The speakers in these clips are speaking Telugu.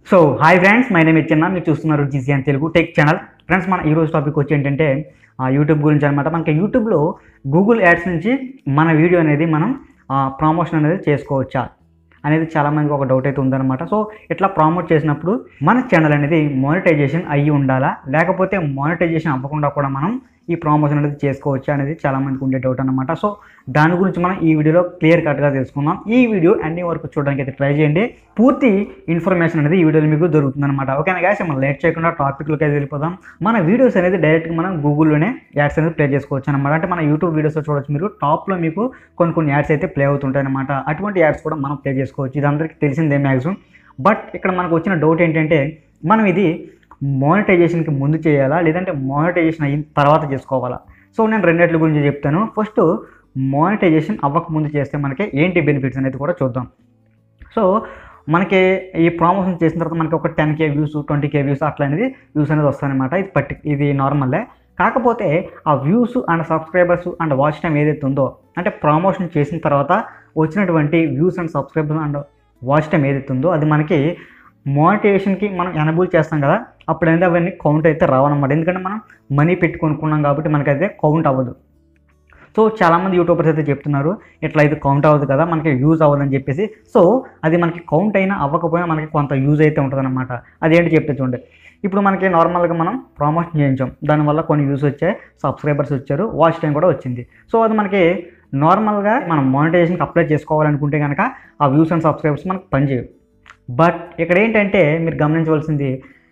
so hi friends my name Chinna మీరు చూస్తున్నారు GCN Telugu tech channel friends మన ఈరోజు టాపిక్ వచ్చి ఏంటంటే ఆ, యూట్యూబ్ గురించి అనమాట మనకి యూట్యూబ్లో గూగుల్ యాడ్స్ నుంచి మన వీడియో అనేది మనం ప్రమోషన్ అనేది చేసుకోవచ్చా అనేది చాలామందికి ఒక డౌట్ అయితే ఉందన్నమాట సో ఇట్లా ప్రమోట్ చేసినప్పుడు మన ఛానల్ అనేది మానిటైజేషన్ అయ్యి ఉండాలా లేకపోతే మానిటైజేషన్ అవ్వకుండా కూడా మనం ఈ ప్రమోషన్ అనేది చేసుకోవచ్చా అనేది చాలామందికి ఉండే డౌట్ అనమాట సో దాని గురించి మనం ఈ వీడియోలో క్లియర్ కట్గా తెలుసుకుందాం ఈ వీడియో అన్ని వరకు చూడడానికి అయితే ట్రై చేయండి పూర్తి ఇన్ఫర్మేషన్ అనేది ఈ వీడియోలో మీకు దొరుకుతుంది అనమాట ఓకేనా గ్యాస్ మనం లేట్ చేయకుండా టాపిక్లోకి అయితే వెళ్ళిపోదాం మన వీడియోస్ అనేది డైరెక్ట్గా మనం గూగుల్లోనే యాడ్స్ అనేది ప్లే చేసుకోవచ్చు అనమాట అంటే మన యూట్యూబ్ వీడియోస్లో చూడొచ్చు మీరు టాప్లో మీకు కొన్ని కొన్ని యాడ్స్ అయితే ప్లే అవుతుంటాయి అనమాట అటువంటి యాడ్స్ కూడా మనం ప్లే చేసుకోవచ్చు ఇది అందరికీ తెలిసిందే మ్యాక్సిమం బట్ ఇక్కడ మనకు వచ్చిన డౌట్ ఏంటంటే మనం ఇది మానిటైజేషన్కి ముందు చేయాలా లేదంటే మానిటైజేషన్ అయిన తర్వాత చేసుకోవాలా సో నేను రెండిట్ల గురించి చెప్తాను ఫస్ట్ మానిటైజేషన్ అవ్వక ముందు చేస్తే మనకి ఏంటి బెనిఫిట్స్ అనేది కూడా చూద్దాం సో మనకి ఈ ప్రమోషన్ చేసిన తర్వాత మనకి ఒక ten K views twenty K views అట్లా అనేది వ్యూస్ అనేది వస్తాయన్నమాట ఇది పట్టి ఇది నార్మల్లే కాకపోతే ఆ views and subscribers and watch time ఏదైతే ఉందో అంటే ప్రమోషన్ చేసిన తర్వాత వచ్చినటువంటి views and subscribers and watch time ఏదైతే ఉందో అది మనకి మోటివేషన్కి మనం ఎనబుల్ చేస్తాం కదా అప్పుడు అనేది అవన్నీ కౌంట్ అయితే రావన్నమాట ఎందుకంటే మనం మనీ పెట్టి కొనుక్కున్నాం కాబట్టి మనకైతే కౌంట్ అవ్వదు సో చాలామంది యూట్యూబర్స్ అయితే చెప్తున్నారు ఇట్లా ఇది కౌంట్ అవ్వదు కదా మనకి యూజ్ అవ్వదని చెప్పేసి సో అది మనకి కౌంట్ అయినా అవ్వకపోయినా మనకి కొంత యూజ్ అయితే ఉంటుంది అనమాట అదేంటి చెప్పే చూడండి ఇప్పుడు మనకి నార్మల్గా మనం ప్రమోషన్ చేయించాం దానివల్ల కొన్ని వ్యూస్ వచ్చాయి సబ్స్క్రైబర్స్ వచ్చారు వాచ్ టైం కూడా వచ్చింది సో అది మనకి నార్మల్గా మనం మానిటైజేషన్కి అప్లై చేసుకోవాలనుకుంటే కనుక ఆ వ్యూస్ అండ్ సబ్స్క్రైబర్స్ మనకు పనిచేయవు బట్ ఇక్కడ ఏంటంటే మీరు గమనించవలసింది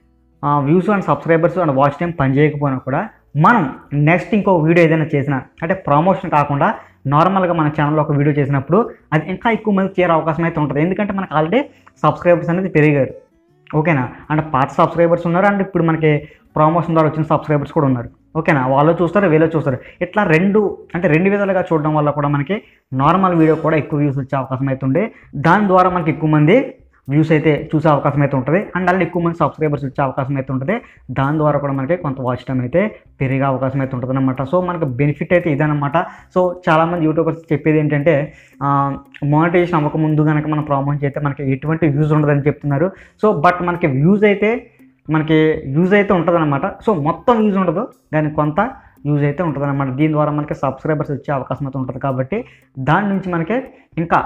views and subscribers and watch time పనిచేయకపోయినా కూడా మనం నెక్స్ట్ ఇంకో వీడియో ఏదైనా చేసినా అంటే ప్రమోషన్ కాకుండా నార్మల్గా మన ఛానల్లో ఒక వీడియో చేసినప్పుడు అది ఇంకా ఎక్కువ మంది చేరే అవకాశం అయితే ఉంటుంది ఎందుకంటే మనకు ఆల్రెడీ సబ్స్క్రైబర్స్ అనేది పెరిగారు ఓకేనా అంటే పాత సబ్స్క్రైబర్స్ ఉన్నారు అండ్ ఇప్పుడు మనకి ప్రమోషన్ ద్వారా వచ్చిన సబ్స్క్రైబర్స్ కూడా ఉన్నారు ఓకేనా వాళ్ళు చూస్తారు వీళ్ళు చూస్తారు ఇట్లా రెండు అంటే రెండు విధాలుగా చూడడం వల్ల కూడా మనకి నార్మల్ వీడియో కూడా ఎక్కువ వ్యూస్ వచ్చే అవకాశం అయితే ఉండే దాని ద్వారా మనకి ఎక్కువ మంది వ్యూస్ అయితే చూసే అవకాశం అయితే ఉంటుంది అండ్ అలానే ఎక్కువ మంది సబ్స్క్రైబర్స్ వచ్చే అవకాశం అయితే ఉంటుంది దాని ద్వారా కూడా మనకి కొంత వాచ్ టైం అయితే పెరిగే అవకాశం అయితే ఉంటుంది అనమాట సో మనకు బెనిఫిట్ అయితే ఇదనమాట సో చాలామంది యూట్యూబర్స్ చెప్పేది ఏంటంటే మానిటైజేషన్ అవ్వక ముందు కనుక మనం ప్రామోషన్ చేస్తే మనకి ఎటువంటి వ్యూస్ ఉండదని చెప్తున్నారు సో బట్ మనకి వ్యూస్ అయితే మనకి యూజ్ అయితే ఉంటుందన్నమాట సో మొత్తం యూజ్ ఉండదు కానీ కొంత యూజ్ అయితే ఉంటుంది అనమాట దీని ద్వారా మనకి సబ్స్క్రైబర్స్ వచ్చే అవకాశం అయితే ఉంటుంది కాబట్టి దాని నుంచి మనకి ఇంకా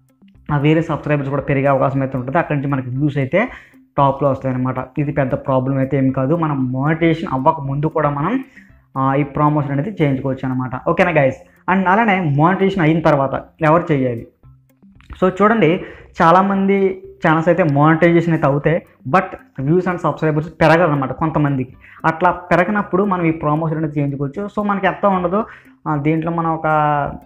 ఆ వేరే సబ్స్క్రైబర్స్ కూడా పెరిగే అవకాశం అయితే ఉంటుంది అక్కడి నుంచి మనకి వ్యూస్ అయితే టాప్లో వస్తాయి అనమాట ఇది పెద్ద ప్రాబ్లం అయితే ఏం కాదు మనం మోనిటేషన్ అవ్వక ముందు కూడా మనం ఆ, ఈ ప్రమోషన్ అనేది చేయించుకోవచ్చు అనమాట ఓకేనా గైస్ అండ్ అలానే మోనిటేషన్ అయిన తర్వాత ఎవరు చేయాలి సో చూడండి చాలామంది ఛానల్స్ అయితే మానిటైజేషన్ అయితే అవుతాయి బట్ వ్యూస్ అండ్ సబ్స్క్రైబర్స్ పెరగదన్నమాట కొంతమందికి అట్లా పెరగనప్పుడు మనం ఈ ప్రమోషన్ అనేది చేయించుకోవచ్చు సో మనకి ఎంత ఉండదు ఆ, దీంట్లో మనం ఒక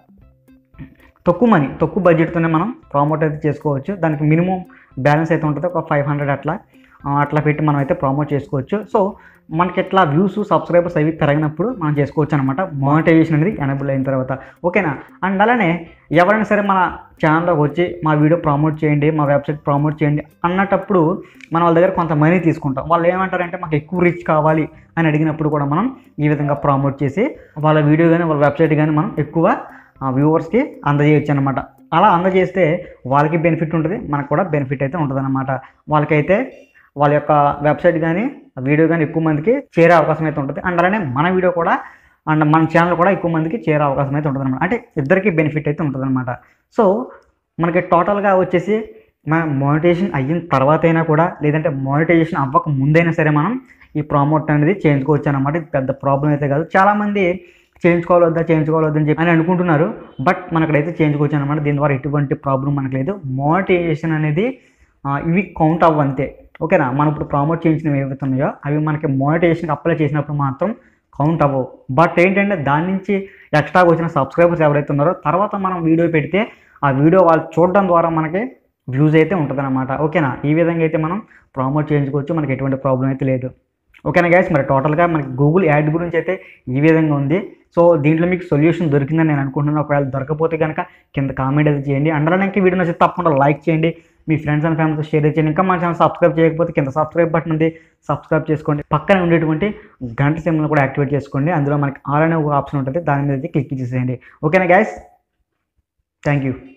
తక్కువ మనీ తక్కువ బడ్జెట్తోనే మనం ప్రమోట్ అయితే చేసుకోవచ్చు దానికి మినిమం బ్యాలెన్స్ అయితే ఉంటుంది ఒక ఫైవ్ హండ్రెడ్ అట్లా ఆ, అట్లా పెట్టి మనం అయితే ప్రమోట్ చేసుకోవచ్చు సో మనకి ఎట్లా వ్యూస్ సబ్స్క్రైబర్స్ అవి పెరిగినప్పుడు మనం చేసుకోవచ్చు అనమాట మానిటైజేషన్ అనేది ఎనబుల్ అయిన తర్వాత ఓకేనా అండ్ అలానే ఎవరైనా సరే మన ఛానల్లోకి వచ్చి మా వీడియో ప్రమోట్ చేయండి మా వెబ్సైట్ ప్రమోట్ చేయండి అన్నటప్పుడు మన వాళ్ళ దగ్గర కొంత మనీ తీసుకుంటాం వాళ్ళు ఏమంటారంటే మాకు ఎక్కువ రీచ్ కావాలి అని అడిగినప్పుడు కూడా మనం ఈ విధంగా ప్రమోట్ చేసి వాళ్ళ వీడియో కానీ వాళ్ళ వెబ్సైట్ కానీ మనం ఎక్కువ వ్యూవర్స్కి అందజేయచ్చు అనమాట అలా అందజేస్తే వాళ్ళకి బెనిఫిట్ ఉంటుంది మనకు కూడా బెనిఫిట్ అయితే ఉంటుంది అనమాట వాళ్ళకైతే వాళ్ళ యొక్క వెబ్సైట్ కానీ వీడియో కానీ ఎక్కువ మందికి చేరే అవకాశం అయితే ఉంటుంది అండ్ అలానే మన వీడియో కూడా అండ్ మన ఛానల్ కూడా ఎక్కువ మందికి చేరే అవకాశం అయితే ఉంటుంది అనమాట అంటే ఇద్దరికి బెనిఫిట్ అయితే ఉంటుంది అనమాట సో మనకి టోటల్గా వచ్చేసి మన మానిటైజేషన్ అయిన తర్వాత అయినా కూడా లేదంటే మానిటైజేషన్ అవ్వక ముందైనా సరే మనం ఈ ప్రామోట్ అనేది చేయించుకోవచ్చు అనమాట ఇది పెద్ద ప్రాబ్లం అయితే కాదు చాలామంది చేయించుకోవాలి వద్దా చేయించుకోవాలి వద్దని చెప్పి అని అనుకుంటున్నారు బట్ మనకైతే చేయించుకోవచ్చు అనమాట దీని ద్వారా ఎటువంటి ప్రాబ్లం మనకు లేదు మోనిటైజేషన్ అనేది ఆ, ఇవి కౌంట్ అవ్వంతే ఓకేనా మనం ఇప్పుడు ప్రామోట్ చేయించినవి ఏవైతే ఉన్నాయో అవి మనకి మోనిటైజేషన్ అప్లై చేసినప్పుడు మాత్రం కౌంట్ అవ్వవు బట్ ఏంటంటే దాని నుంచి ఎక్స్ట్రాగా వచ్చిన సబ్స్క్రైబర్స్ ఎవరైతే ఉన్నారో తర్వాత మనం వీడియో పెడితే ఆ వీడియో వాళ్ళు చూడడం ద్వారా మనకి వ్యూస్ అయితే ఉంటుందన్నమాట ఓకేనా ఈ విధంగా అయితే మనం ప్రామోట్ చేయించుకోవచ్చు మనకి ఎటువంటి ప్రాబ్లం అయితే లేదు ఓకేనా గైస్ మరి టోటల్గా మనకి గూగుల్ యాడ్ గురించి అయితే ఈ విధంగా ఉంది సో దీంట్లో మీకు సొల్యూషన్ దొరికిందని నేను అనుకుంటున్నాను ఒకవేళ దొరకపోతే కనుక కింద కామెంట్ అయితే చేయండి అండర్లైన్కి వీడియో నచ్చితే తప్పకుండా లైక్ చేయండి మీ ఫ్రెండ్స్ అండ్ ఫ్యామిలీతో షేర్ చేయండి ఇంకా మన ఛానల్ సబ్స్క్రైబ్ చేయకపోతే కింద సబ్స్క్రైబ్ బటన్ ఉంది సబ్స్క్రైబ్ చేసుకోండి పక్కన ఉండేటువంటి గంట సింబల్ కూడా యాక్టివేట్ చేసుకోండి అందులో మనకి ఆల్ అనే ఒక ఆప్షన్ ఉంటుంది దాని మీద అయితే క్లిక్ చేసేయండి ఓకేనా గైస్ థ్యాంక్ యూ